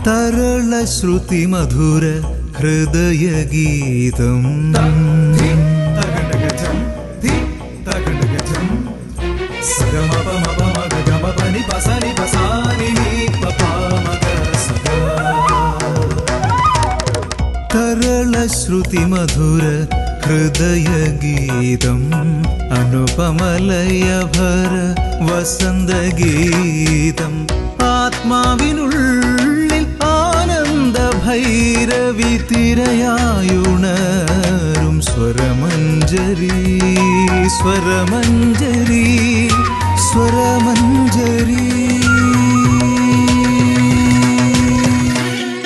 തരള ശ്രുതി മധുര ഹൃദയഗീതം തരള ശ്രുതി മധുര ഹൃദയഗീതം അനുപമലയഭര വസന്തഗീതം ആത്മാവിനുള്ളിൽ ആനന്ദ ഭൈരവി തിരയായുണരും സ്വരമഞ്ജരി സ്വരമഞ്ജരി സ്വരമഞ്ജരി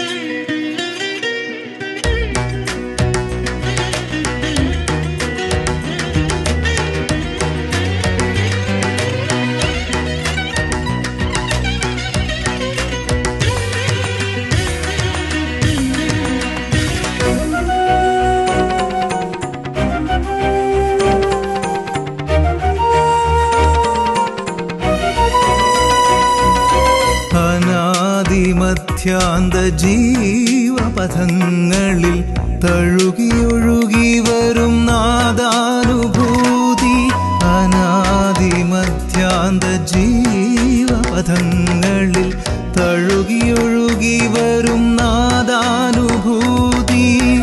അനാദിമധ്യാന്ത ജീവപഥങ്ങളിൽ തഴുകിയൊഴുകി വരും നാദാനുഭൂതി അനാദിമധ്യാന്ത ജീവപഥങ്ങളിൽ തഴുകിയൊഴുകി വരും നാദാനുഭൂതി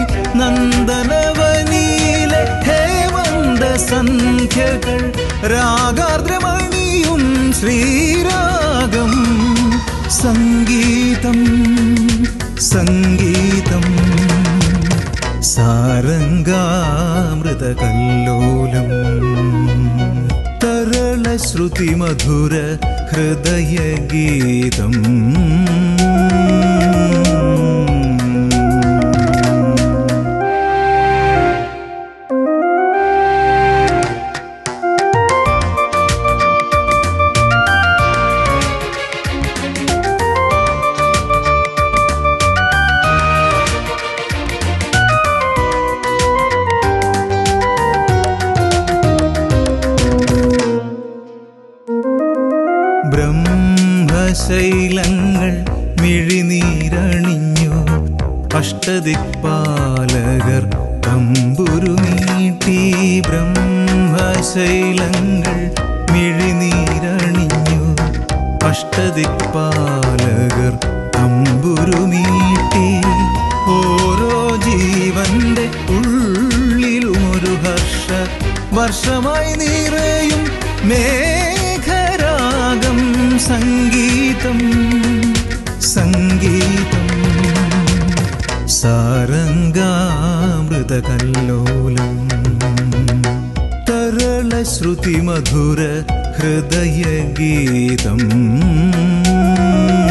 നന്ദനവനീലെ ഹേമന്ത സന്ധ്യകൾ രാഗാർദ്രമണിയും ശ്രീരാഗം സംഗീതം സംഗീതം സാരംഗാമൃതകല്ലോലം തരള ശ്രുതി മധുര ഹൃദയഗീതം ബ്രഹ്മശൈലങ്ങൾ മിഴിനീരണിഞ്ഞു അഷ്ടദിക്പാലകർ തമ്പുരു നീട്ടി ബ്രഹ്മശൈലങ്ങൾ മിഴിനീരണിഞ്ഞു അഷ്ടദിക്പാലകർ തമ്പുരു നീട്ടി ഓരോ ജീവന്റെ ഉള്ളിലും ഒരു ഹർഷ വർഷമായി നിറയും മേഘരാഗം സംഗീതം സംഗീതം സാരംഗാമൃതകല്ലോലം തരള ശ്രുതി മധുര ഹൃദയഗീതം